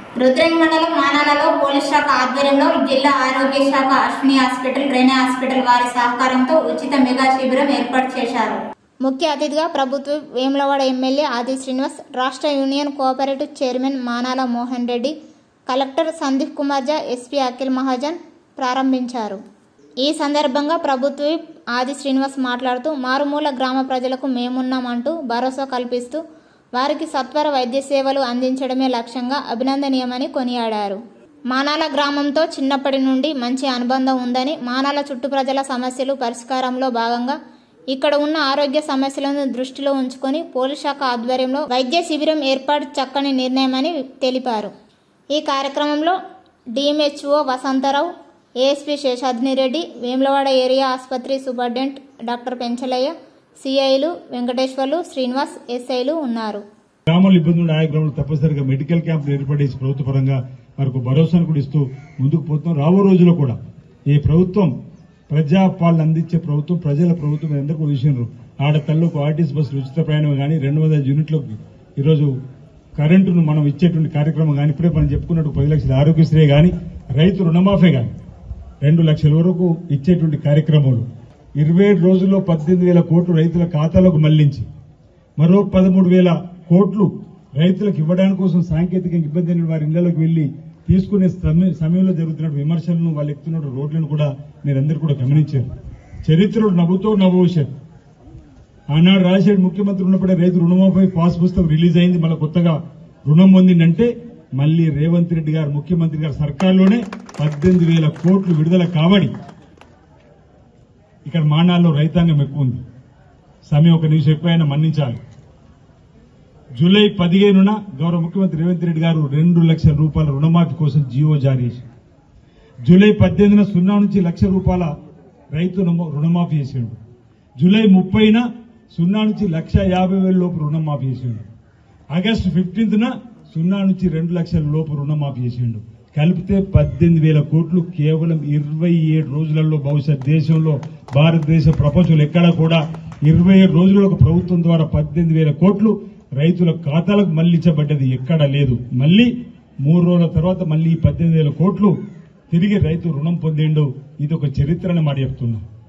రుద్రంగి మండలం మానాలలో పోలీస్ శాఖ ఆధ్వర్యంలో జిల్లా ఆరోగ్య శాఖ అశ్విని హాస్పిటల్ రేణే హాస్పిటల్ వారి సహకారంతో ఉచిత మెగా శిబిరం ఏర్పాటు చేశారు ముఖ్య అతిథిగా ప్రభుత్వ వేములవాడ ఎమ్మెల్యే ఆది శ్రీనివాస్ రాష్ట్ర union cooperative chairman Manala Mohan Reddy collector Sandeep Kumar Jha SP Akhil Mahajan ప్రారంభించారు ఈ సందర్భంగా ప్రభుత్వ విప్ ఆది శ్రీనివాస్ మాట్లాడుతూ మారుమూల గ్రామ ప్రజలకు మేమున్నామంటూ భరోసా కల్పిస్తూ వారికి సత్వర వైద్య సేవలు అందించడమే లక్ష్యంగా అభినందనీయమని కొనియాడారు మానాల గ్రామంతో చిన్నప్పటి నుండి మంచి అనుబంధం ఉందని మానాల చుట్టు ప్రజల సమస్యలు పరిష్కారంలో భాగంగా ఇక్కడ ఉన్న ఆరోగ్య సమస్యలను దృష్టిలో ఉంచుకొని పోలీస్ శాఖ ఆధ్వర్యంలో వైద్య శిబిరం ఏర్పాటు చక్కని నిర్ణయమని తెలిపారు ఈ కార్యక్రమంలో DMHO Vasantharao ASP Seshadrireddy Vemulawada area ఆసుపత్రి సూపరింటెండెంట్ డాక్టర్ పెంచలయ్య సిఐలు వెంకటేశ్వర్లు శ్రీనివాస్ ఎస్ఐలు ఉన్నారు గ్రామాలు ఇబ్బంది ఉండే ఆయా గ్రామాలు తప్పనిసరిగా మెడికల్ క్యాంపులు ఏర్పడేసి ప్రభుత్వ పరంగా వారికి భరోసాను కూడా ఇస్తూ ముందుకు పోతున్నాం రాబో రోజుల్లో కూడా ఈ ప్రభుత్వం ప్రజాపాలన అందించే ప్రభుత్వం ప్రజల ప్రభుత్వం అందరికీ విషయంలో ఆడతల్లకు ఆర్టీసీ బస్సులు ఉచిత ప్రయాణం కానీ రెండు వందల యూనిట్లకు ఈరోజు కరెంటును మనం ఇచ్చేటువంటి కార్యక్రమం కానీ ఇప్పుడే మనం చెప్పుకున్నట్టు పది లక్షల ఆరోగ్యశ్రీ కానీ రైతు రుణమాఫీ కానీ రెండు లక్షల వరకు ఇచ్చేటువంటి కార్యక్రమాలు ఇరవై ఏడు రోజుల్లో పద్దెనిమిది వేల కోట్లు రైతుల ఖాతాలకు మళ్లించి మరో పదమూడు వేల కోట్లు రైతులకు ఇవ్వడానికి కోసం సాంకేతిక ఇబ్బంది అయిన వారి ఇళ్లలోకి వెళ్లి తీసుకునే సమయ- సమయంలో జరుగుతున్న విమర్శలను వాళ్ళు ఎక్కుతున్న రోడ్లను కూడా మీరందరూ కూడా గమనించారు చరిత్రలో నవ్వుతో నవ్వవశారు ఆనాడు రాజశేఖర్ ముఖ్యమంత్రి ఉన్నప్పుడే రైతు రుణమాఫీ పాస్ పుస్తకం రిలీజ్ అయింది మళ్ళీ కొత్తగా రుణం పొందిందంటే మళ్ళీ రేవంత్ రెడ్డి గారు ముఖ్యమంత్రి గారు సర్కార్లోనే పద్దెనిమిది వేల కోట్లు విడుదల కావడి ఇక్కడ మానాల్లో రైతాంగం ఎక్కువ ఉంది సమయం ఒక నిమిషం ఎక్కువైనా మన్నించాలి జూలై పదిహేనున గౌరవ ముఖ్యమంత్రి రేవంత్ రెడ్డి గారు రెండు లక్షల రూపాయల రుణమాఫీ కోసం జీవో జారీ చేశారు జూలై పద్దెనిమిదిన సున్నా నుంచి లక్ష రూపాయల రైతు రుణ- రుణమాఫీ చేసిండు జూలై ముప్పైన సున్నా నుంచి లక్ష యాభై వేల లోపు రుణమాఫీ చేసిండు ఆగస్టు ఫిఫ్టీన్త్న సున్నా నుంచి రెండు లక్షల లోపు రుణమాఫీ చేసిండు కలిపితే పద్దెనిమిది వేల కోట్లు కేవలం ఇరవై ఏడు రోజులలో బహుశా దేశంలో భారతదేశ ప్రపంచంలో ఎక్కడా కూడా ఇరవై ఏడు రోజుల్లో ఒక ప్రభుత్వం ద్వారా పద్దెనిమిది వేల కోట్లు రైతుల ఖాతాలకు మళ్లించబడ్డది ఎక్కడా లేదు మళ్ళీ మూడు రోజుల తర్వాత మళ్ళీ ఈ పద్దెనిమిది వేల కోట్లు తిరిగి రైతు రుణం పొందిండు ఇది ఒక చరిత్రని మాట చెప్తున్నాం